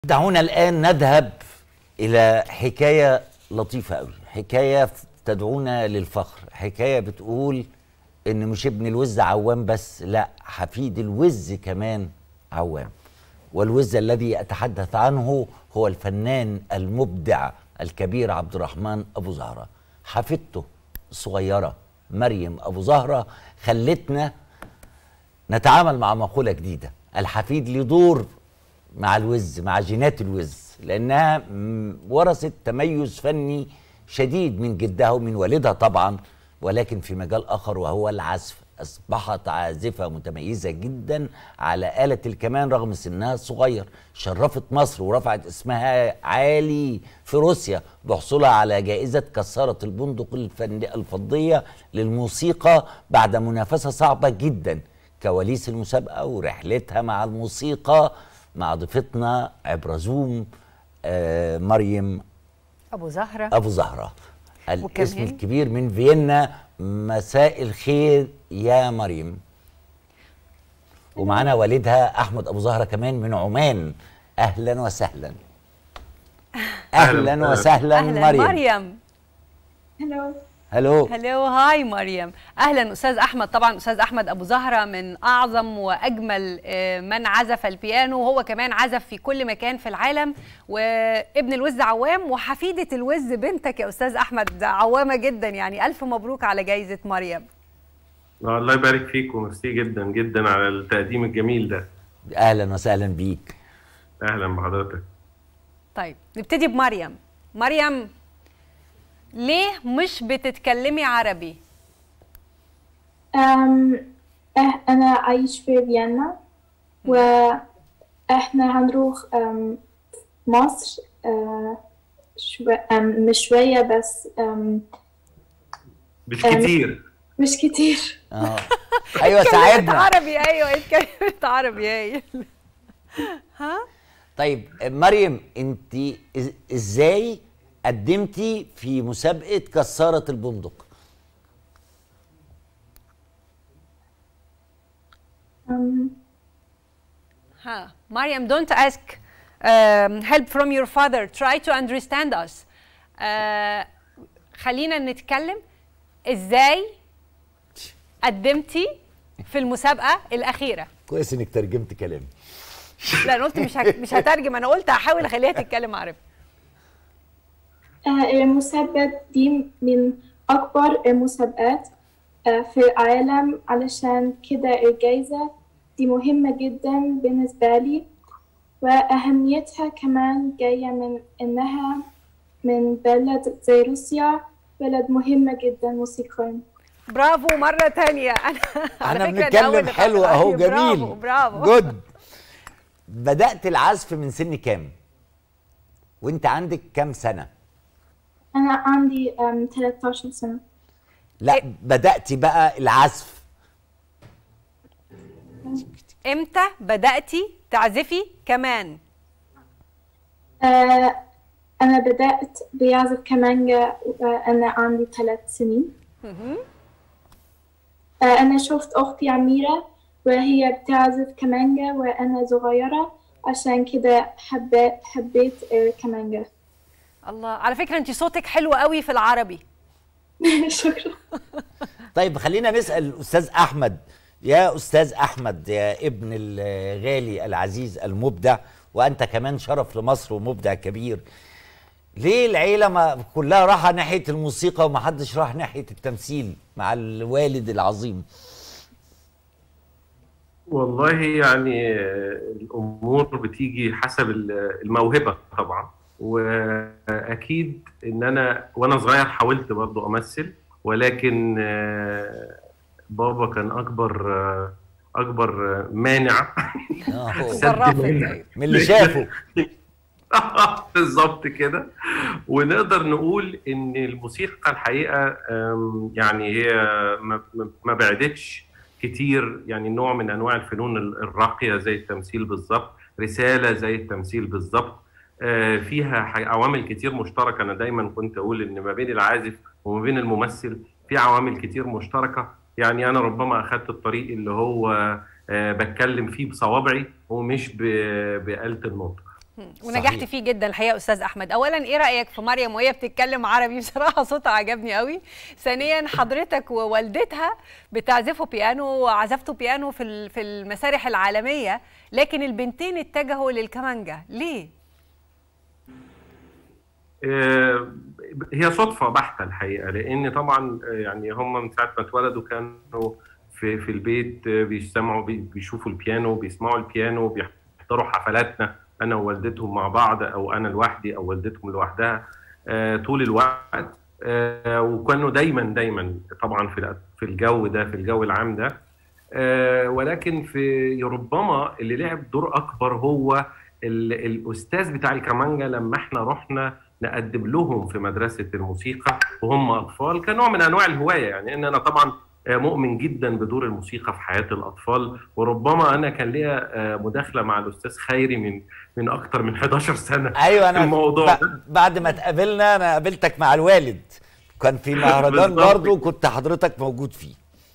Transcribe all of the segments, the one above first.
دعونا الآن نذهب إلى حكاية لطيفة أوي حكاية تدعونا للفخر حكاية بتقول إن مش ابن الوز عوام بس لا حفيد الوز كمان عوام والوز الذي أتحدث عنه هو الفنان المبدع الكبير عبد الرحمن أبو زهرة حفيدته الصغيرة مريم أبو زهرة خلتنا نتعامل مع مقولة جديدة الحفيد له دور مع الوز مع جينات الوز لأنها م- ورثت تميز فني شديد من جدها ومن والدها طبعا ولكن في مجال آخر وهو العزف أصبحت عازفة متميزة جدا على آلة الكمان رغم سنها الصغير شرفت مصر ورفعت اسمها عالي في روسيا بحصولها على جائزة كسارة البندق الفن الفضية للموسيقى بعد منافسة صعبة جدا كواليس المسابقة ورحلتها مع الموسيقى مع ضيفتنا عبر زوم آه مريم ابو زهره ابو زهره الاسم وكمان- الكبير من فيينا مساء الخير يا مريم ومعانا والدها احمد ابو زهره كمان من عمان اهلا وسهلا اهلا أهلاً. وسهلا اهلا مريم, مريم هلو هلو هلو هاي مريم اهلا استاذ احمد طبعا استاذ احمد ابو زهره من اعظم واجمل آه، من عزف البيانو وهو كمان عزف في كل مكان في العالم وابن الوز عوام وحفيده الوز بنتك يا استاذ احمد عوامه جدا يعني الف مبروك على جائزه مريم الله يبارك فيك وميرسي جدا جدا على التقديم الجميل ده اهلا وسهلا بيك اهلا بحضرتك طيب نبتدي بمريم مريم ليه مش بتتكلمي عربي أم أه أنا عايش في فيينا وإحنا هنروح أم مصر أه شو أم مش شوية بس أم مش كتير مش كتير اه ايوه اتكلمت ساعدنا عربي ايوه اتكلمت عربي هايل ها طيب مريم انت إز- ازاي قدمتي في مسابقه كساره البندق أم ها مريم don't ask um, help from your father try to understand us uh, خلينا نتكلم ازاي قدمتي في المسابقة الأخيرة كويس انك ترجمت كلامي لا أنا قلت مش هك- مش هترجم أنا قلت هحاول أخليها تتكلم عربي أه المسابقة دي من أكبر المسابقات أه في العالم علشان كده الجايزة دي مهمة جدا بالنسبة لي وأهميتها كمان جاية من إنها من بلد زي روسيا بلد مهمة جدا موسيقيا برافو مرة تانية أنا على احنا فكرة ده أول بنتكلم اللي حلو طلع. اهو برافو جميل برافو جود بدات العزف من سن كام وانت عندك كام سنه أنا عندي أم 13 سنة لا إيه؟ بداتي بقى العزف إمتى بدأتي تعزفي كمان أه أنا بدأت بعزف كمانجا وأنا عندي ثلاث سنين آه، أنا شفت أختي عميرة وهي بتعزف كمانجا وأنا صغيرة عشان كده حبيت حبيت الكمانجا الله على فكرة أنت صوتك حلو قوي في العربي شكرا طيب خلينا نسال الاستاذ احمد يا استاذ احمد يا ابن الغالي العزيز المبدع وانت كمان شرف لمصر ومبدع كبير ليه العيله ما كلها راحه ناحيه الموسيقى وما حدش راح ناحيه التمثيل مع الوالد العظيم والله يعني آه، الامور بتيجي حسب ال- الموهبه طبعا واكيد ان انا وانا صغير حاولت برضو امثل ولكن آه، بابا كان اكبر آه، اكبر آه، مانع آه، صرفت أيوة. من اللي شافه بالظبط كده ونقدر نقول ان الموسيقى الحقيقه أم، يعني هي ما- ما- ما بعدتش كتير يعني نوع من انواع الفنون ال- الراقيه زي التمثيل بالظبط رساله زي التمثيل بالظبط آه، فيها ح- عوامل كتير مشتركه انا دايما كنت اقول ان ما بين العازف وما بين الممثل في عوامل كتير مشتركه يعني انا ربما اخذت الطريق اللي هو آه، بتكلم فيه بصوابعي ومش ب- بآلة النطق ونجحت صحيح. فيه جدا الحقيقه استاذ احمد اولا ايه رايك في مريم وهي بتتكلم عربي بصراحه صوتها عجبني قوي ثانيا حضرتك ووالدتها بتعزفوا بيانو وعزفتوا بيانو في ال- في المسارح العالميه لكن البنتين اتجهوا للكمانجا ليه آه، هي صدفة بحتة الحقيقة لأن طبعا آه، يعني هم من ساعة ما اتولدوا كانوا في في البيت آه، بيسمعوا بي- بيشوفوا البيانو بيسمعوا البيانو بيحضروا حفلاتنا أنا ووالدتهم مع بعض أو أنا لوحدي أو والدتهم لوحدها آه، طول الوقت آه، وكانوا دايما دايما طبعا في في الجو ده في الجو العام ده آه، ولكن في ربما اللي لعب دور أكبر هو ال- الأستاذ بتاع الكمانجا لما احنا رحنا نقدم لهم في مدرسه الموسيقى وهم اطفال كنوع من انواع الهوايه يعني ان انا طبعا آه، مؤمن جدا بدور الموسيقى في حياه الاطفال وربما انا كان ليا آه، مداخله مع الاستاذ خيري من من اكتر من 11 سنه ايوه انا الموضوع ب- بعد ما اتقابلنا انا قابلتك مع الوالد كان في مهرجان بالظبط. برضه كنت حضرتك موجود فيه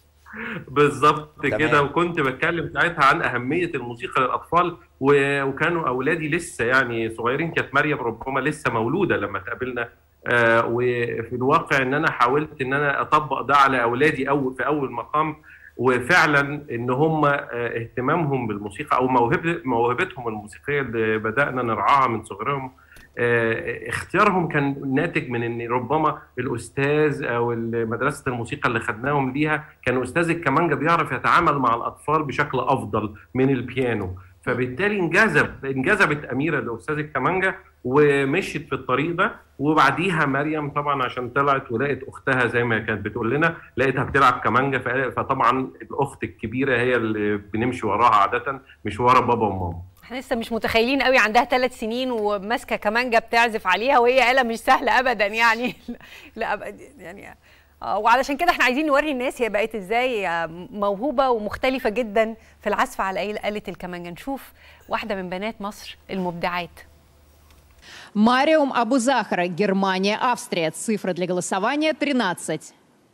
بالظبط تمام. كده وكنت بتكلم ساعتها عن اهميه الموسيقى للاطفال و- وكانوا اولادي لسه يعني صغيرين كانت مريم ربما لسه مولوده لما اتقابلنا آه، وفي الواقع ان انا حاولت ان انا اطبق ده على اولادي اول في اول مقام وفعلا ان هم آه، اهتمامهم بالموسيقى او موهبه موهبتهم الموسيقيه اللي بدانا نرعاها من صغرهم آه، اختيارهم كان ناتج من ان ربما الاستاذ او مدرسه الموسيقى اللي خدناهم ليها كان استاذ الكمانجا بيعرف يتعامل مع الاطفال بشكل افضل من البيانو فبالتالي انجذب انجذبت اميره لاستاذ الكمانجا ومشيت في الطريق ده وبعديها مريم طبعا عشان طلعت ولقت اختها زي ما كانت بتقول لنا لقيتها بتلعب كمانجا ف- فطبعا الاخت الكبيره هي اللي بنمشي وراها عاده مش ورا بابا وماما احنا لسه مش متخيلين قوي عندها ثلاث سنين وماسكه كمانجا بتعزف عليها وهي آلة مش سهله ابدا يعني لا أبد يعني آه، وعلشان كده احنا عايزين نوري الناس هي بقت ازاي آه، موهوبه ومختلفه جدا في العزف على آلة آلة الكمانجا نشوف واحده من بنات مصر المبدعات Мариум Абузахара, Германия, Австрия. Цифра для голосования 13.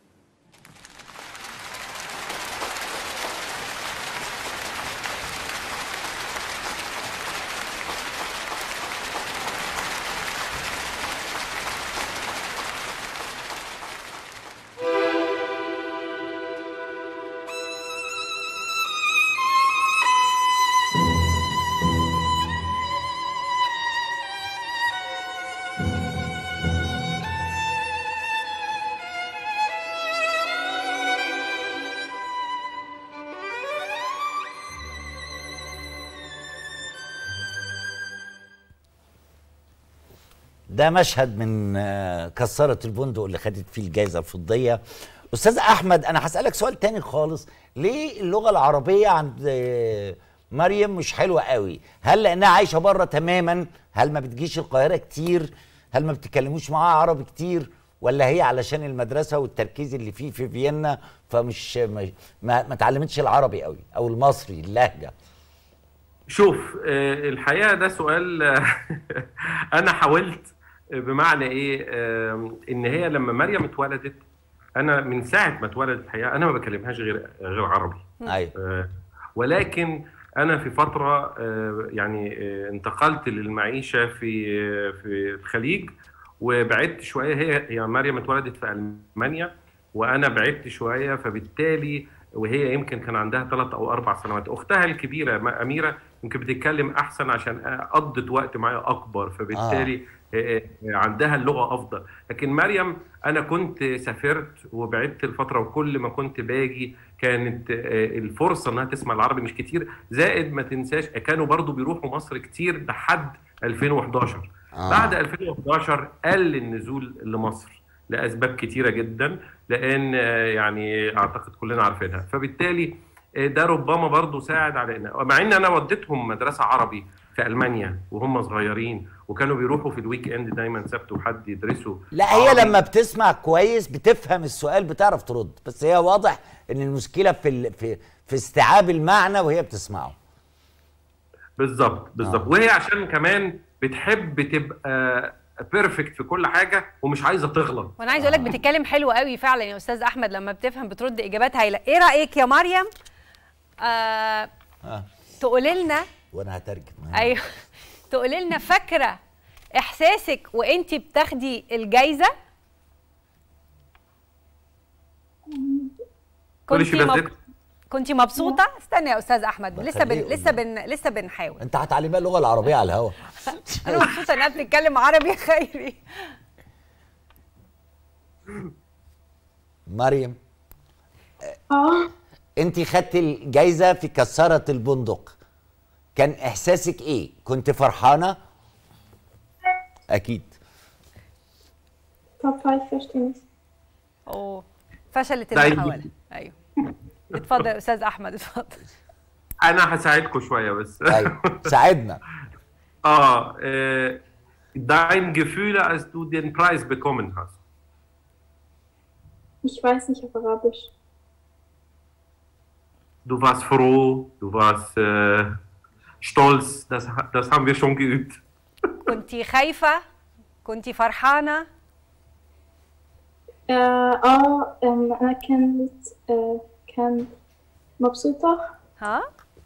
ده مشهد من آه، كسرة البندق اللي خدت فيه الجائزة الفضية أستاذ أحمد أنا هسألك سؤال تاني خالص ليه اللغة العربية عند آه، مريم مش حلوة قوي هل لأنها عايشة بره تماما هل ما بتجيش القاهرة كتير هل ما بتتكلموش معاها عربي كتير ولا هي علشان المدرسة والتركيز اللي فيه في فيينا فمش ما ما ما اتعلمتش العربي قوي أو المصري اللهجة شوف آه، الحقيقه ده سؤال آه، انا حاولت آه، بمعنى ايه آه، ان هي لما مريم اتولدت انا من ساعه ما اتولدت الحقيقه انا ما بكلمهاش غير غير عربي أيوه آه، ولكن انا في فتره آه، يعني آه، انتقلت للمعيشه في آه، في الخليج وبعدت شويه هي هي مريم اتولدت في المانيا وانا بعدت شويه فبالتالي وهي يمكن كان عندها ثلاث او اربع سنوات اختها الكبيره ما- اميره يمكن بتتكلم احسن عشان قضت وقت معايا اكبر فبالتالي آه. آه، عندها اللغه افضل لكن مريم انا كنت سافرت وبعدت الفتره وكل ما كنت باجي كانت آه، الفرصه انها تسمع العربي مش كتير زائد ما تنساش كانوا برضو بيروحوا مصر كتير لحد 2011 آه. بعد 2011 قل النزول لمصر لاسباب كتيره جدا لان آه، يعني اعتقد كلنا عارفينها فبالتالي آه، ده ربما برضو ساعد على ان مع ان انا وديتهم مدرسه عربي في المانيا وهم صغيرين وكانوا بيروحوا في الويك اند دايما سبت وحد يدرسوا لا هي عربي. لما بتسمع كويس بتفهم السؤال بتعرف ترد بس هي واضح ان المشكله في ال... في في استيعاب المعنى وهي بتسمعه بالظبط بالظبط آه. وهي عشان كمان بتحب تبقى بيرفكت في كل حاجه ومش عايزه تغلط وانا عايز اقول لك بتتكلم حلو قوي فعلا يا استاذ احمد لما بتفهم بترد اجابات هايله ايه رايك يا مريم آه آه. تقولي لنا وانا هترجم ايوه تقولي لنا فاكره احساسك وانت بتاخدي الجايزه كل شيء كنتي بس مب... كنتي مبسوطه استنى يا استاذ احمد ما لسه بن... خليه لسه يقول. بن... لسه بنحاول انت هتعلمها اللغه العربيه على الهوا انا مبسوطه انها بتتكلم عربي خيري مريم اه انت خدتي الجايزه في كسره البندق كان احساسك ايه كنت فرحانه اكيد توب فايف فيرست تنس اوه فشلت لا، المحاوله ايوه اتفضل يا استاذ احمد اتفضل انا هساعدكم شويه بس ايوه ساعدنا ah, äh, dein Gefühl, als du den Preis bekommen hast. Ich weiß nicht auf Arabisch. Du warst froh, du warst äh, stolz, das, ha- das haben wir schon geübt. كنتي خايفه كنتي فرحانه Äh, اه ähm, أنا كانت äh, كان مبسوطة ها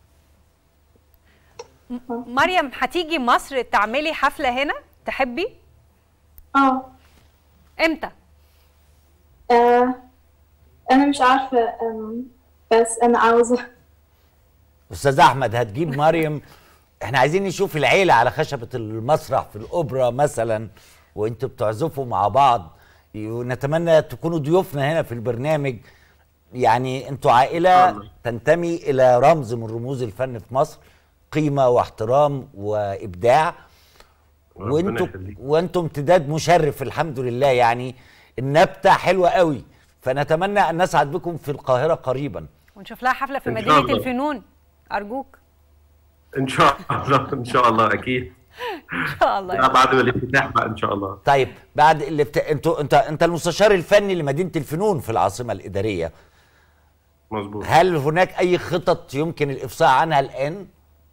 م- مريم هتيجي مصر تعملي حفله هنا تحبي اه امتى آه، أنا مش عارفة ähm, بس أنا عاوزة استاذ احمد هتجيب مريم احنا عايزين نشوف العيله على خشبه المسرح في الاوبرا مثلا وانتوا بتعزفوا مع بعض ونتمنى تكونوا ضيوفنا هنا في البرنامج يعني انتوا عائله الله. تنتمي الى رمز من رموز الفن في مصر قيمه واحترام وابداع ربنا وانتوا يخليك. وانتوا امتداد مشرف الحمد لله يعني النبته حلوه قوي فنتمنى ان نسعد بكم في القاهره قريبا ونشوف لها حفله في إن شاء مدينه الله. الفنون ارجوك ان شاء الله ان شاء الله اكيد ان شاء الله لا، بعد الافتتاح بقى ان شاء الله طيب بعد اللي بت... انتوا انت انت المستشار الفني لمدينه الفنون في العاصمه الاداريه مظبوط هل هناك اي خطط يمكن الافصاح عنها الان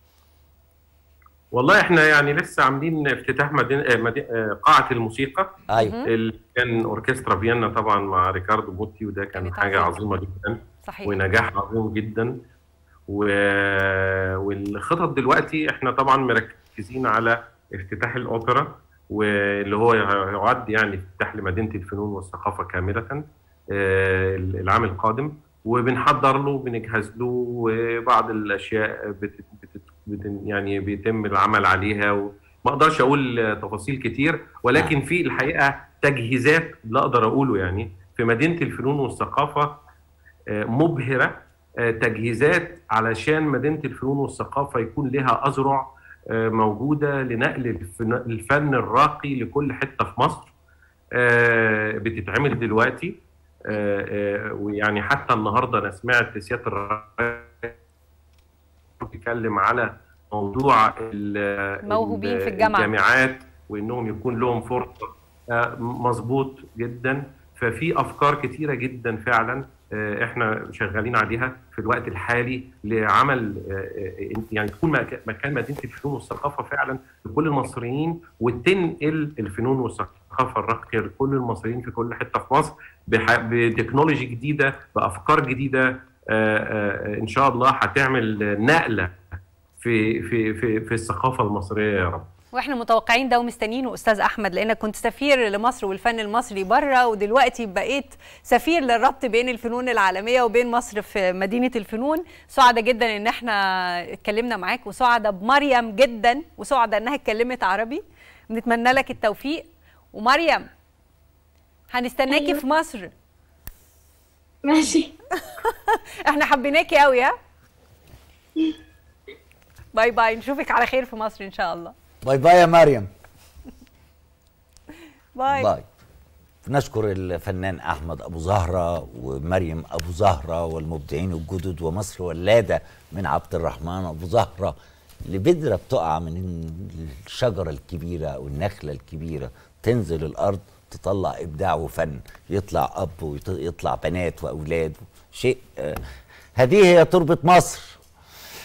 والله احنا يعني لسه عاملين افتتاح مدينة آه، مدي- آه، قاعة الموسيقى ايوه اللي كان اوركسترا فيينا طبعا مع ريكاردو بوتي وده كان كانت حاجة عظيمة. عظيمة جدا صحيح ونجاح عظيم جدا و... والخطط دلوقتي احنا طبعا مركزين على افتتاح الاوبرا واللي هو يعد يعني افتتاح لمدينه الفنون والثقافه كامله آه، العام القادم وبنحضر له بنجهز له وبعض الاشياء بت... بت... بت... يعني بيتم العمل عليها وما اقدرش اقول تفاصيل كتير ولكن في الحقيقه تجهيزات لا اقدر اقوله يعني في مدينه الفنون والثقافه آه، مبهره آه، تجهيزات علشان مدينه الفنون والثقافه يكون لها اذرع آه، موجوده لنقل الفن- الفن الراقي لكل حته في مصر آه، بتتعمل دلوقتي آه، آه، ويعني حتى النهارده انا سمعت سياده الرئيس بيتكلم على موضوع ال- موهوبين ال- في الجامعة. الجامعات وانهم يكون لهم فرصه آه، مظبوط جدا ففي افكار كتيره جدا فعلا آه، احنا شغالين عليها في الوقت الحالي لعمل آه، آه، يعني تكون مك- مكان مدينه الفنون والثقافه فعلا لكل المصريين وتنقل الفنون والثقافه الراقيه لكل المصريين في كل حته في مصر بح- بتكنولوجي جديده بافكار جديده آه، آه، ان شاء الله هتعمل نقله في في في في الثقافه المصريه يا رب واحنا متوقعين ده ومستنيينه استاذ احمد لانك كنت سفير لمصر والفن المصري بره ودلوقتي بقيت سفير للربط بين الفنون العالميه وبين مصر في مدينه الفنون سعدة جدا ان احنا اتكلمنا معاك وسعدة بمريم جدا وسعدة انها اتكلمت عربي بنتمنى لك التوفيق ومريم هنستناكي أيوة. في مصر ماشي احنا حبيناكي قوي ها باي باي نشوفك على خير في مصر ان شاء الله باي باي يا مريم باي, باي نشكر الفنان احمد ابو زهره ومريم ابو زهره والمبدعين الجدد ومصر ولاده من عبد الرحمن ابو زهره لبذره بتقع من الشجره الكبيره او النخله الكبيره تنزل الارض تطلع ابداع وفن يطلع اب ويطلع بنات واولاد شيء آه، هذه هي تربه مصر